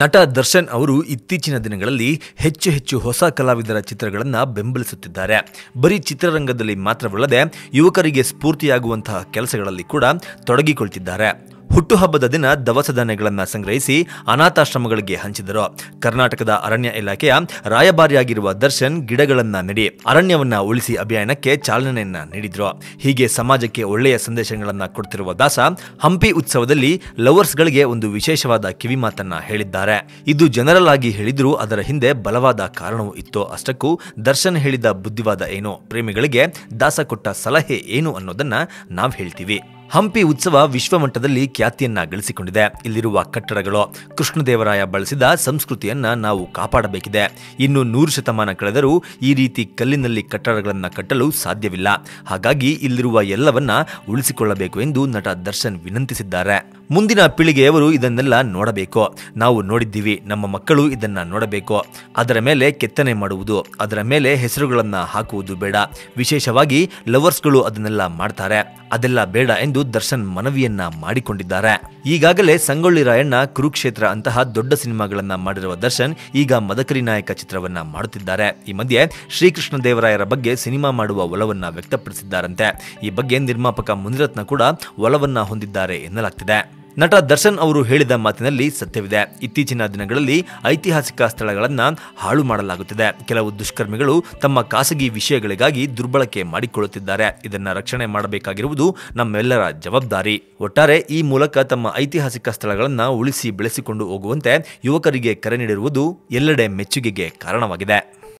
ನಟ ದರ್ಶನ್ ಅವರು ಇತ್ತೀಚಿನ ದಿನಗಳಲ್ಲಿ ಹೆಚ್ಚು ಹೆಚ್ಚು ಹೊಸ ಕಲಾವಿದರ ಚಿತ್ರಗಳನ್ನು ಬೆಂಬಲಿಸುತ್ತಿದ್ದಾರೆ ಬರೀ ಚಿತ್ರರಂಗದಲ್ಲಿ ಮಾತ್ರವಲ್ಲದೆ ಯುವಕರಿಗೆ ಸ್ಫೂರ್ತಿಯಾಗುವಂತಹ ಕೆಲಸಗಳಲ್ಲಿ ಕೂಡ ತೊಡಗಿಕೊಳ್ತಿದ್ದಾರೆ ಹುಟ್ಟುಹಬ್ಬದ ದಿನ ದವಸ ಧಾನ್ಯಗಳನ್ನು ಸಂಗ್ರಹಿಸಿ ಅನಾಥಾಶ್ರಮಗಳಿಗೆ ಹಂಚಿದರು ಕರ್ನಾಟಕದ ಅರಣ್ಯ ಇಲಾಖೆಯ ರಾಯಭಾರಿಯಾಗಿರುವ ದರ್ಶನ್ ಗಿಡಗಳನ್ನ ನೆಡಿ ಅರಣ್ಯವನ್ನ ಉಳಿಸಿ ಅಭಿಯಾನಕ್ಕೆ ಚಾಲನೆಯನ್ನ ನೀಡಿದ್ರು ಹೀಗೆ ಸಮಾಜಕ್ಕೆ ಒಳ್ಳೆಯ ಸಂದೇಶಗಳನ್ನ ಕೊಡ್ತಿರುವ ದಾಸ ಹಂಪಿ ಉತ್ಸವದಲ್ಲಿ ಲವರ್ಸ್ಗಳಿಗೆ ಒಂದು ವಿಶೇಷವಾದ ಕಿವಿಮಾತನ್ನ ಹೇಳಿದ್ದಾರೆ ಇದು ಜನರಲ್ ಆಗಿ ಹೇಳಿದ್ರೂ ಅದರ ಹಿಂದೆ ಬಲವಾದ ಕಾರಣವೂ ಇತ್ತು ಅಷ್ಟಕ್ಕೂ ದರ್ಶನ್ ಹೇಳಿದ ಬುದ್ಧಿವಾದ ಏನು ಪ್ರೇಮಿಗಳಿಗೆ ದಾಸ ಕೊಟ್ಟ ಸಲಹೆ ಏನು ಅನ್ನೋದನ್ನ ನಾವ್ ಹೇಳ್ತೀವಿ ಹಂಪಿ ಉತ್ಸವ ವಿಶ್ವಮಟ್ಟದಲ್ಲಿ ಖ್ಯಾತಿಯನ್ನ ಗಳಿಸಿಕೊಂಡಿದೆ ಇಲ್ಲಿರುವ ಕಟ್ಟಡಗಳು ಕೃಷ್ಣದೇವರಾಯ ಬಳಸಿದ ಸಂಸ್ಕೃತಿಯನ್ನ ನಾವು ಕಾಪಾಡಬೇಕಿದೆ ಇನ್ನು ನೂರು ಶತಮಾನ ಕಳೆದರೂ ಈ ರೀತಿ ಕಲ್ಲಿನಲ್ಲಿ ಕಟ್ಟಡಗಳನ್ನು ಕಟ್ಟಲು ಸಾಧ್ಯವಿಲ್ಲ ಹಾಗಾಗಿ ಇಲ್ಲಿರುವ ಎಲ್ಲವನ್ನ ಉಳಿಸಿಕೊಳ್ಳಬೇಕು ಎಂದು ನಟ ದರ್ಶನ್ ವಿನಂತಿಸಿದ್ದಾರೆ ಮುಂದಿನ ಪೀಳಿಗೆಯವರು ಇದನ್ನೆಲ್ಲ ನೋಡಬೇಕು ನಾವು ನೋಡಿದ್ದೀವಿ ನಮ್ಮ ಮಕ್ಕಳು ಇದನ್ನ ನೋಡಬೇಕು ಅದರ ಮೇಲೆ ಕೆತ್ತನೆ ಮಾಡುವುದು ಅದರ ಮೇಲೆ ಹೆಸರುಗಳನ್ನ ಹಾಕುವುದು ಬೇಡ ವಿಶೇಷವಾಗಿ ಲವರ್ಸ್ಗಳು ಅದನ್ನೆಲ್ಲ ಮಾಡ್ತಾರೆ ಅದೆಲ್ಲ ಬೇಡ ಎಂದು ದರ್ಶನ್ ಮನವಿಯನ್ನ ಮಾಡಿಕೊಂಡಿದ್ದಾರೆ ಈಗಾಗಲೇ ಸಂಗೊಳ್ಳಿ ರಾಯಣ್ಣ ಕುರುಕ್ಷೇತ್ರ ಅಂತಹ ದೊಡ್ಡ ಸಿನಿಮಾಗಳನ್ನ ಮಾಡಿರುವ ದರ್ಶನ್ ಈಗ ಮದಕರಿ ನಾಯಕ ಚಿತ್ರವನ್ನ ಮಾಡುತ್ತಿದ್ದಾರೆ ಈ ಮಧ್ಯೆ ಶ್ರೀಕೃಷ್ಣ ದೇವರಾಯರ ಬಗ್ಗೆ ಸಿನಿಮಾ ಮಾಡುವ ಒಲವನ್ನ ವ್ಯಕ್ತಪಡಿಸಿದ್ದಾರಂತೆ ಈ ಬಗ್ಗೆ ನಿರ್ಮಾಪಕ ಮುನಿರತ್ನ ಕೂಡ ಒಲವನ್ನ ಹೊಂದಿದ್ದಾರೆ ಎನ್ನಲಾಗ್ತಿದೆ ನಟ ದರ್ಶನ್ ಅವರು ಹೇಳಿದ ಮಾತಿನಲ್ಲಿ ಸತ್ಯವಿದೆ ಇತ್ತೀಚಿನ ದಿನಗಳಲ್ಲಿ ಐತಿಹಾಸಿಕ ಸ್ಥಳಗಳನ್ನ ಹಾಳು ಮಾಡಲಾಗುತ್ತಿದೆ ಕೆಲವು ದುಷ್ಕರ್ಮಿಗಳು ತಮ್ಮ ಖಾಸಗಿ ವಿಷಯಗಳಿಗಾಗಿ ದುರ್ಬಳಕೆ ಮಾಡಿಕೊಳ್ಳುತ್ತಿದ್ದಾರೆ ಇದನ್ನ ರಕ್ಷಣೆ ಮಾಡಬೇಕಾಗಿರುವುದು ನಮ್ಮೆಲ್ಲರ ಜವಾಬ್ದಾರಿ ಒಟ್ಟಾರೆ ಈ ಮೂಲಕ ತಮ್ಮ ಐತಿಹಾಸಿಕ ಸ್ಥಳಗಳನ್ನ ಉಳಿಸಿ ಬೆಳೆಸಿಕೊಂಡು ಹೋಗುವಂತೆ ಯುವಕರಿಗೆ ಕರೆ ನೀಡಿರುವುದು ಎಲ್ಲೆಡೆ ಮೆಚ್ಚುಗೆಗೆ ಕಾರಣವಾಗಿದೆ